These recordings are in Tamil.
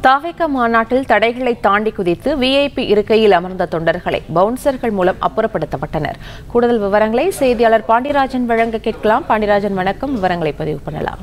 தாவேக மாநாட்டில் தடைகளை தாண்டி குதித்து விஐபி இருக்கையில் அமர்ந்த தொண்டர்களை பவுன்சர்கள் மூலம் அப்புறப்படுத்தப்பட்டனர் கூடுதல் விவரங்களை செய்தியாளர் பாண்டியராஜன் வழங்க கேட்கலாம் பாண்டியராஜன் வணக்கம் விவரங்களை பதிவு பண்ணலாம்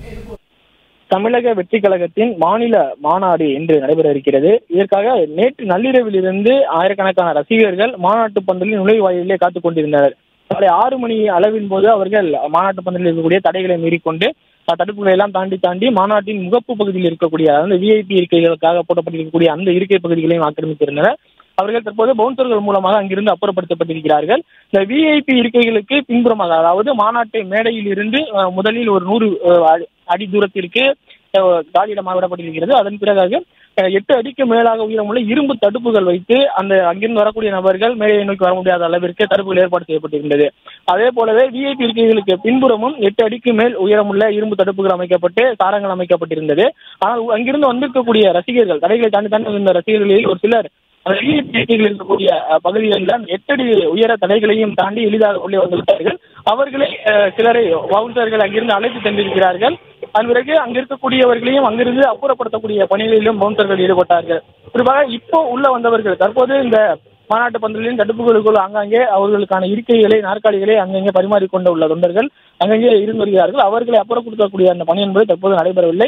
தமிழக வெற்றி கழகத்தின் மாநில மாநாடு இன்று நடைபெற இருக்கிறது இதற்காக நேற்று நள்ளிரவில் இருந்து ஆயிரக்கணக்கான ரசிகர்கள் மாநாட்டு பந்தலில் நுழைவாயிலே காத்துக் கொண்டிருந்தனர் காலை ஆறு மணி அளவின் போது அவர்கள் மாநாட்டு பந்தலில் இருக்கக்கூடிய தடைகளை மீறிக்கொண்டு அஹ், தடுப்புகளை எல்லாம் தாண்டி தாண்டி மாநாட்டின் முகப்பு பகுதியில் இருக்கக்கூடிய அதாவது விஐபி இருக்கைகளுக்காக போடப்பட்டிருக்கக்கூடிய அந்த இருக்கை பகுதிகளையும் ஆக்கிரமித்திருந்தனர் அவர்கள் தற்போது பவுன்சர்கள் மூலமாக அங்கிருந்து அப்புறப்படுத்தப்பட்டிருக்கிறார்கள் இந்த விஐபி இருக்கைகளுக்கு பின்புறமாக அதாவது மாநாட்டு மேடையில் இருந்து அஹ், முதலில் ஒரு நூறு அஹ், அடி- அடி தூரத்திற்கு அஹ், காலியிடமாக விடப்பட்டிருக்கிறது அதன் பிறகாக அஹ், எட்டு அடிக்கு மேலாக உயரமுள்ள இரும்பு தடுப்புகள் வைத்து அந்த அங்கிருந்து வரக்கூடிய நபர்கள் மேடையை நோக்கி வர முடியாத அளவிற்கு தடுப்புகள் ஏற்பாடு செய்யப்பட்டிருந்தது அதே போலவே விஐபி இருக்கைகளுக்கு பின்புறமும் எட்டு அடிக்கு மேல் உயரமுள்ள இரும்பு தடுப்புகள் அமைக்கப்பட்டு சாரங்கள் அமைக்கப்பட்டிருந்தது ஆனால் அங்கிருந்து வந்திருக்கக்கூடிய ரசிகர்கள் தடைகளை தாண்டி தாண்டி வந்த ரசிகர்களில் ஒரு சிலர் அந்த VIP இருக்கைகள் இருக்கக்கூடிய அஹ், பகுதிகளில் எட்டடி உயர தடைகளையும் தாண்டி எளிதாக உள்ளே வந்து விட்டார்கள் அவர்களை அஹ், சிலரை பவுன்சர்கள் அங்கிருந்து அழைத்து சென்றிருக்கிறார்கள் அதன் பிறகு அங்க இருக்கக்கூடியவர்களையும் அங்கிருந்து அப்புறப்படுத்தக்கூடிய பணிகளிலும் பவுன்சர்கள் ஈடுபட்டார்கள் குறிப்பாக இப்போ உள்ள வந்தவர்கள் தற்போது இந்த மாநாட்டு பந்தலின் தடுப்புகளுக்குள் ஆங்காங்கே அவர்களுக்கான இருக்கைகளை நாற்காலிகளை அங்கங்கே பரிமாறிக்கொண்டு உள்ள தொண்டர்கள் அங்கங்கே இருந்து வருகிறார்கள் அவர்களை அப்புறப்படுத்தக்கூடிய அந்த பணி என்பது தற்போது நடைபெறவில்லை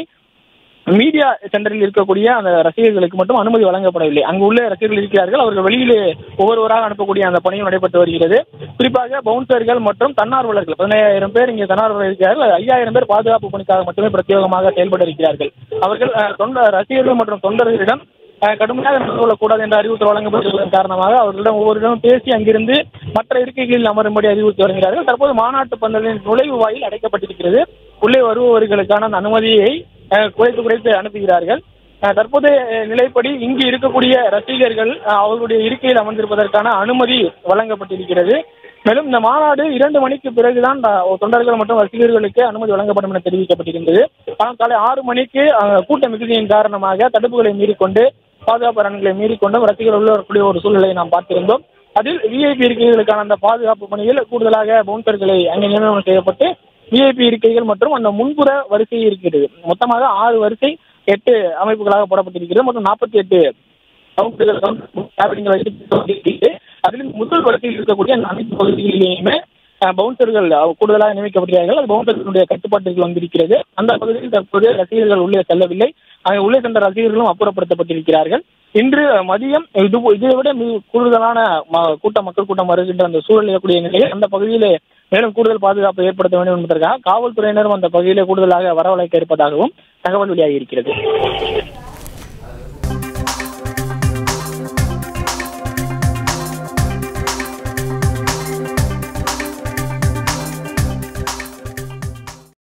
மீடியா சென்டரில் இருக்கக்கூடிய அந்த ரசிகர்களுக்கு மட்டும் அனுமதி வழங்கப்படவில்லை அங்கு உள்ள ரசிகர்கள் இருக்கிறார்கள் அவர்கள் வெளியிலே ஒவ்வொருவராக அனுப்பக்கூடிய அந்த பணியும் நடைபெற்று வருகிறது குறிப்பாக பவுன்சர்கள் மற்றும் தன்னார்வலர்கள் பதினாயிரம் பேர் இங்கே தன்னார்வலர் இருக்கிறார்கள் ஐயாயிரம் பேர் பாதுகாப்பு பணிக்காக மட்டுமே பிரத்யேகமாக செயல்பட இருக்கிறார்கள் அவர்கள் அஹ், தொண்ட ரசிகர்கள் மற்றும் தொண்டர்களிடம் அஹ், கடுமையாக நடந்து கொள்ளக்கூடாது என்ற அறிவுறுத்தல் வழங்கப்பட்டுள்ளதன் காரணமாக அவர்களிடம் ஒவ்வொருடம் பேசி அங்கிருந்து மற்ற இருக்கைகளில் அமரும்படி அறிவுறுத்தி வருகிறார்கள் தற்போது மாநாட்டு பந்தலின் நுழைவு வாயில் அடைக்கப்பட்டிருக்கிறது உள்ளே வருபவர்களுக்கான அந்த அனுமதியை அஹ், குறைத்து குறைத்து அனுப்புகிறார்கள் அஹ், தற்போதைய அஹ், நிலைப்படி இங்கு இருக்கக்கூடிய ரசிகர்கள் அஹ், அவர்களுடைய இருக்கையில் அமர்ந்திருப்பதற்கான அனுமதி வழங்கப்பட்டிருக்கிறது மேலும் இந்த மாநாடு இரண்டு மணிக்கு பிறகுதான் அஹ், தொண்டர்கள் மற்றும் ரசிகர்களுக்கு அனுமதி வழங்கப்படும் என தெரிவிக்கப்பட்டிருந்தது ஆனால் காலை ஆறு மணிக்கு அஹ், கூட்ட மிகுதியின் காரணமாக தடுப்புகளை மீறிக்கொண்டு பாதுகாப்பு அரண்களை மீறிக்கொண்டும் ரசிகர்கள் உள்ள வரக்கூடிய ஒரு சூழ்நிலையை நாம் பார்த்திருந்தோம் அதில் விஐபி இருக்கைகளுக்கான அந்த பாதுகாப்பு பணியில் கூடுதலாக பவுன்சர்களை அங்கே நியமனம் செய்யப்பட்டு விஐபி இருக்கைகள் மற்றும் அந்த முன்புற வரிசை இருக்கிறது மொத்தமாக ஆறு வரிசை எட்டு அமைப்புகளாக போடப்பட்டிருக்கிறது மற்றும் நாற்பத்தி எட்டு அதில் முதல் வரிசையில் இருக்கக்கூடிய அந்த அனைத்து பகுதிகளிலேயுமே அஹ், பவுன்சர்கள் அஹ், கூடுதலாக நியமிக்கப்பட்டிருக்கிறார்கள் அது பவுன்சர்களுடைய கட்டுப்பாட்டுக்கு வந்திருக்கிறது அந்த பகுதியில் தற்போது ரசிகர்கள் உள்ளே செல்லவில்லை அங்கே உள்ளே சென்ற ரசிகர்களும் அப்புறப்படுத்தப்பட்டிருக்கிறார்கள் இன்று மதியம் இது இதை விட மிக கூடுதலான ம- கூட்டம் மக்கள் கூட்டம் வருகின்ற அந்த சூழல் இருக்கக்கூடிய நிலையில் அந்த பகுதியிலே மேலும் கூடுதல் பாதுகாப்பு ஏற்படுத்த வேண்டும் என்பதற்காக காவல்துறையினரும் அந்த பகுதியிலே கூடுதலாக வரவழைக்க இருப்பதாகவும் தகவல் வெளியாகி இருக்கிறது